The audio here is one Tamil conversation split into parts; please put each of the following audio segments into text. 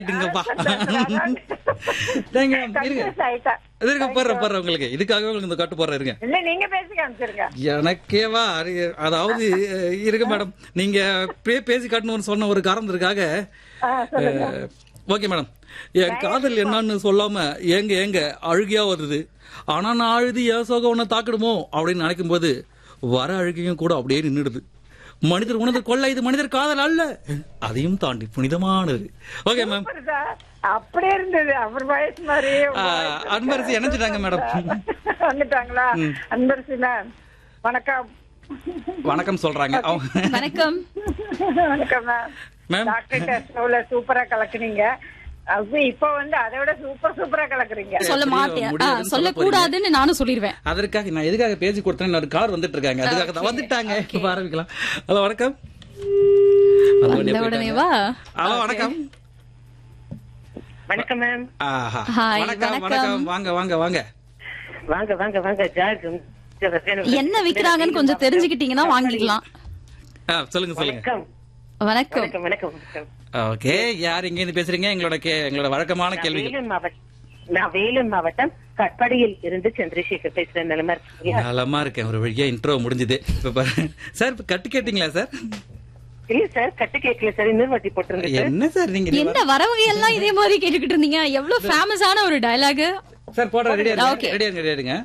இருங்கப்பா நீங்க இருங்க Confuse ஆயிட்டேன். இருங்க போடுறேன் போடுறேன் உங்களுக்கு இதுக்காகவே உங்களுக்கு இந்த கட்டு போடுறேன் இருங்க இல்ல நீங்க பேசி காமிச்சிருங்க எனக்கேவா அறி- அதாவது அஹ், இருங்க மேடம் நீங்க பே- பேசி காட்டணும்னு சொன்ன ஒரு காரணத்திற்காக ஓகே மேடம் என் காதல் என்னன்னு சொல்லாம ஏங்க ஏங்க அழுகையா வருது ஆனா நான் அழுது என் சோகம் உன்னை தாக்கிடுமோ அப்படின்னு நினைக்கும் போது வர அழுகையும் கூட அப்படியே நின்னுடுது மனிதர் உணர்ந்து கொள்ள இது மனிதர் காதல் அல்ல அதையும் தாண்டி புனிதமானது ஓகே மேம் Super sir. அப்படியே இருந்தது அவர் வயசு மாதிரி உங்க ஆ, voice. அன்பரசி இணைஞ்சிட்டாங்க மேடம். வந்துட்டாங்களா அன்பரசி மேம் வணக்கம் வணக்கம் சொல்றாங்க அவங்க வணக்கம் வணக்கம் மேம் மேம் டாக்டர் டெஸ்ட்ல சூப்பரா கலக்குனீங்க அது இப்ப வந்து அதை விட சூப்பர் சூப்பரா கலக்குறீங்க சொல்ல எப்படியோ மாட்டேன் ஆ, முடியாதுன்னு சொல்ல சொல்லக்கூடாதுன்னு நானும் சொல்லிடுவேன் அதற்காக நான் எதுக்காக பேசி கொடுத்தேன் ஒரு கார் வந்துட்டு இருக்காங்க அதுக்காக தான் வந்துட்டாங்க இப்ப ஆரம்பிக்கலாம் ஹலோ வணக்கம் அது உடனே வந்த உடனே போயிட்டாங்க. வா ஹலோ வணக்கம் வணக்கம் மேம் ஆஹா. ஹாய், வணக்கம் வணக்கம். வணக்கம் வாங்க வாங்க வாங்க வாங்க வாங்க வாங்க ஜார்ஜ் என்ன விக்கிறாங்கன்னு கொஞ்சம் தெரிஞ்சுக்கிட்டீங்கன்னா வாங்கிக்கலாம் ஆ, சொல்லுங்க சொல்லுங்க வணக்கம் வணக்கம் வணக்கம் வணக்கம் வணக்கம் ஓகே யார் எங்க இருந்து பேசுறீங்க எங்களோட கே- எங்களோட வழக்கமான நான் கேள்விகள் வேலூர் மாவட்டம் நான் வேலூர் மாவட்டம் கட்பாடியில் இருந்து சந்திரசேகர் பேசுறேன் நிலமா இருக்கீங்களா நலமா இருக்கேன் ஒரு வழியா இன்ட்ரோ முடிஞ்சது இப்ப பாரு சார் இப்ப கட்டு கேட்டீங்களா சார் இல்ல சார் கட்டு கேட்கல சார் இன்னொரு வாட்டி போட்டுருங்க சார் என்ன சார் நீங்க என்ன வரவங்க எல்லாம் இதே மாதிரி கேட்டுக்கிட்டு இருந்தீங்க எவ்வளவு ஃபேமஸான ஒரு டயலாக் சார் போடுற ரெடியா Okay. இருங்க ரெடியா ரெடியா இருங்க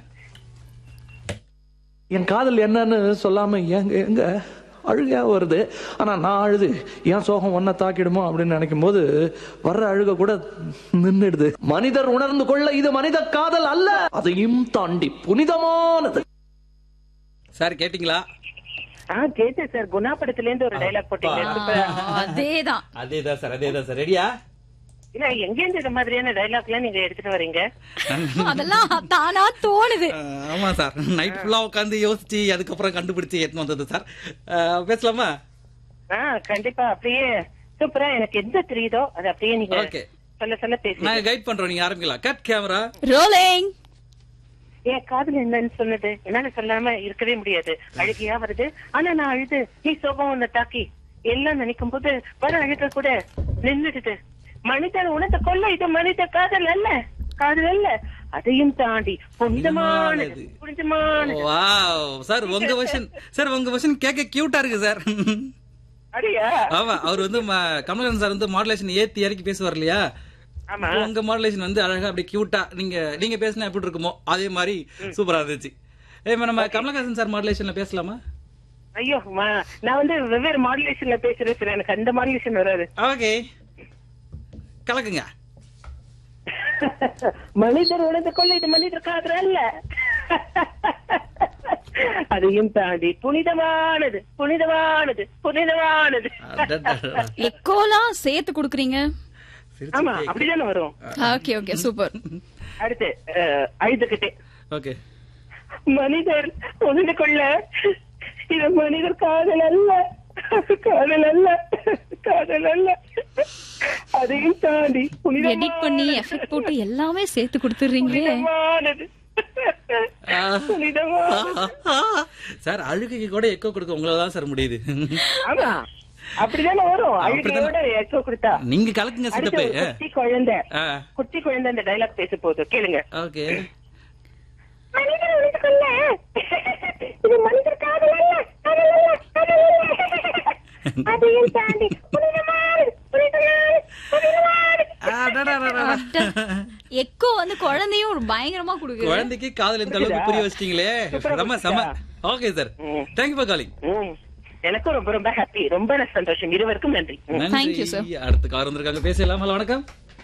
என் காதல் என்னன்னு சொல்லாம எங்க எங்க அழுகையா வருது ஆனா நான் அழுது என் சோகம் ஒன்ன தாக்கிடுமோ அப்படின்னு நினைக்கும் போது வர்ற அழுக கூட நின்னுடுது மனிதர் உணர்ந்து கொள்ள இது மனித காதல் அல்ல அதையும் தாண்டி புனிதமானது சார் கேட்டீங்களா ஆ கேட்டேன் சார் குணா படத்துல இருந்து ஒரு டைலாக் போட்டீங்க சூப்பரா. அதேதான் அதேதான் சார் அதேதான் சார் ரெடியா இல்ல எங்க இருந்து இந்த மாதிரியான டைலாக் எல்லாம் நீங்க எடுத்துட்டு வரீங்க அதெல்லாம் தானா தோணுது அஹ், ஆமா சார் நைட் ஃபுல்லா உட்காந்து யோசிச்சு அதுக்கப்புறம் கண்டுபிடிச்சு எடுத்து வந்தது சார் அஹ், பேசலாமா ஆ கண்டிப்பா அப்படியே சூப்பரா எனக்கு எந்த தெரியுதோ அது அப்படியே நீங்க Okay. சொல்ல சொல்ல பேசுங்க நாங்க கைட் பண்றோம் நீங்க ஆரம்பிக்கலாம் கட் கேமரா ரோலிங் என் காதல் என்னன்னு சொன்னது என்னால சொல்லாம இருக்கவே முடியாது அழுகையா வருது ஆனா நான் அழுது நீ சோகம் உன்னை தாக்கி எல்லாம் நினைக்கும் போது வர அழுக கூட நின்னுடுது மனிதன் உனக்கு கொல்ல இது மனித காதல் அல்ல காதல் அல்ல அதையும் தாண்டி புனிதமானது புனிதமானது வாவ் சார் உங்க வெர்ஷன் சார் உங்க வெர்ஷன் கேட்க கியூட்டா இருக்கு சார் அப்படியா ஆமா அவர் வந்து ம- கமலஹாசன் சார் வந்து மாடுலேஷன் ஏத்தி இறக்கி பேசுவார் இல்லையா ஆமா உங்க மாடுலேஷன் வந்து அழகா அப்படி கியூட்டா நீங்க நீங்க பேசினா எப்படி இருக்குமோ அதே மாதிரி சூப்பரா இருந்துச்சு ஏ நம்ம கமலஹாசன் சார் மாடுலேஷன்ல பேசலாமா ஐயோ மா- நான் வந்து வெவ்வேறு மாடுலேஷன்ல பேசுறேன் சார் எனக்கு அந்த மாடுலேஷன் வராது ஓகே கலக்குங்க மனிதர் உணர்ந்து கொள்ள இது மனிதர் காதல் அல்ல அதையும் தாண்டி புனிதமானது புனிதமானது புனிதமானது அடடடடா. எக்கோலாம் சேர்த்து கொடுக்குறீங்க ஆமா அப்படிதானே வரும் ஓகே ஓகே சூப்பர் அடுத்து அஹ், அழுதுகிட்டே ஓகே மனிதர் உணர்ந்து கொள்ள இது மனிதர் காதல் அல்ல காதல் அல்ல காதல் அல்ல அதையும் தாண்டி எடிட் பண்ணி எஃபெக்ட் போட்டு எல்லாமே சேர்த்து கொடுத்துறீங்களே புனிதமானது புனிதமானது சார் அழுகைக்கு கூட எக்கோ கொடுக்க உங்களால தான் சார் முடியுது ஆமா அப்படிதானே வரும் அப்படிதானே. அழுகையோட எக்கோ கொடுத்தா நீங்க கலக்குங்க அடுத்து சித்தப்பே ஒரு குட்டி குழந்தை ஆ குட்டி குழந்தை அந்த டைலாக் பேச போகுது கேளுங்க ஓகே மனிதர் உனக்கு கொல்ல இது மனிதர் காதல் அல்ல காதல் அல்ல காதல் அல்ல அதையும் தாண்டி புனிதமானது புனிதமானது புனிதமானது எக்கோ வந்து குழந்தையும் ஒரு பயங்கரமா கொடுக்குது குழந்தைக்கு காதல் இந்த அளவுக்கு புரிய வச்சிட்டீங்களே செம செம okay sir thank you for calling hmm. எனக்கும் ரொம்ப ரொம்ப ஹாப்பி ரொம்ப சந்தோஷம் இருவருக்கும் நன்றி ம். Thank you, sir. அடுத்த கார் வந்திருக்காங்க பேசலாம் ஹலோ வணக்கம்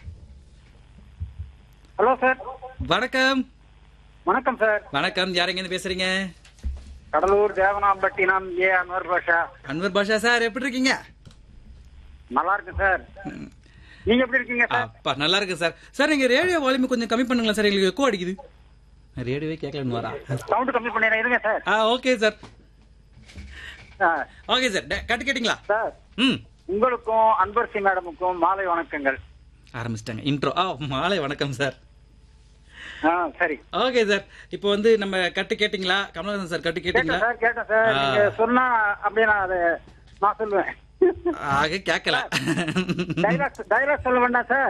ஹலோ சார் வணக்கம் வணக்கம் சார் வணக்கம் யார் எங்க இருந்து பேசுறீங்க கடலூர் தேவனாம்பட்டினம் ஏ அன்வர் பாஷா அன்வர் பாஷா சார் எப்படி இருக்கீங்க நல்லா இருக்கு சார் நீங்க எப்படி இருக்கீங்க சார் அப்பா நல்லா இருக்கு சார் சார் நீங்க ரேடியோ வால்யூம் கொஞ்சம் கம்மி பண்ணுங்களேன் சார் எங்களுக்கு எக்கோ அடிக்குது ரேடியோவே கேட்கலன்னு வரா சவுண்ட் கம்மி பண்ணிடுறேன் இருங்க sir ah okay sir ah, okay sir கட்டு கேட்டிங்களா சார் ம் உங்களுக்கும் அன்பரசி மேடமுக்கும் மாலை வணக்கங்கள் ஆரம்பிச்சிட்டாங்க இன்ட்ரோ ஆ மாலை வணக்கம் சார் ஆ சரி ஓகே சார் இப்போ வந்து நம்ம கட்டு கேட்டிங்களா கமலஹாசன் சார் கட்டு கேட்டேன் கேட்டிங்களா சார் கேட்டேன் சார் ஆ. நீங்க சொன்னா அப்படியே நான் அதை நான் சொல்லுவேன் ஆக கேட்கல டைலாக் டைலாக் சொல்ல வேண்டாம் சார்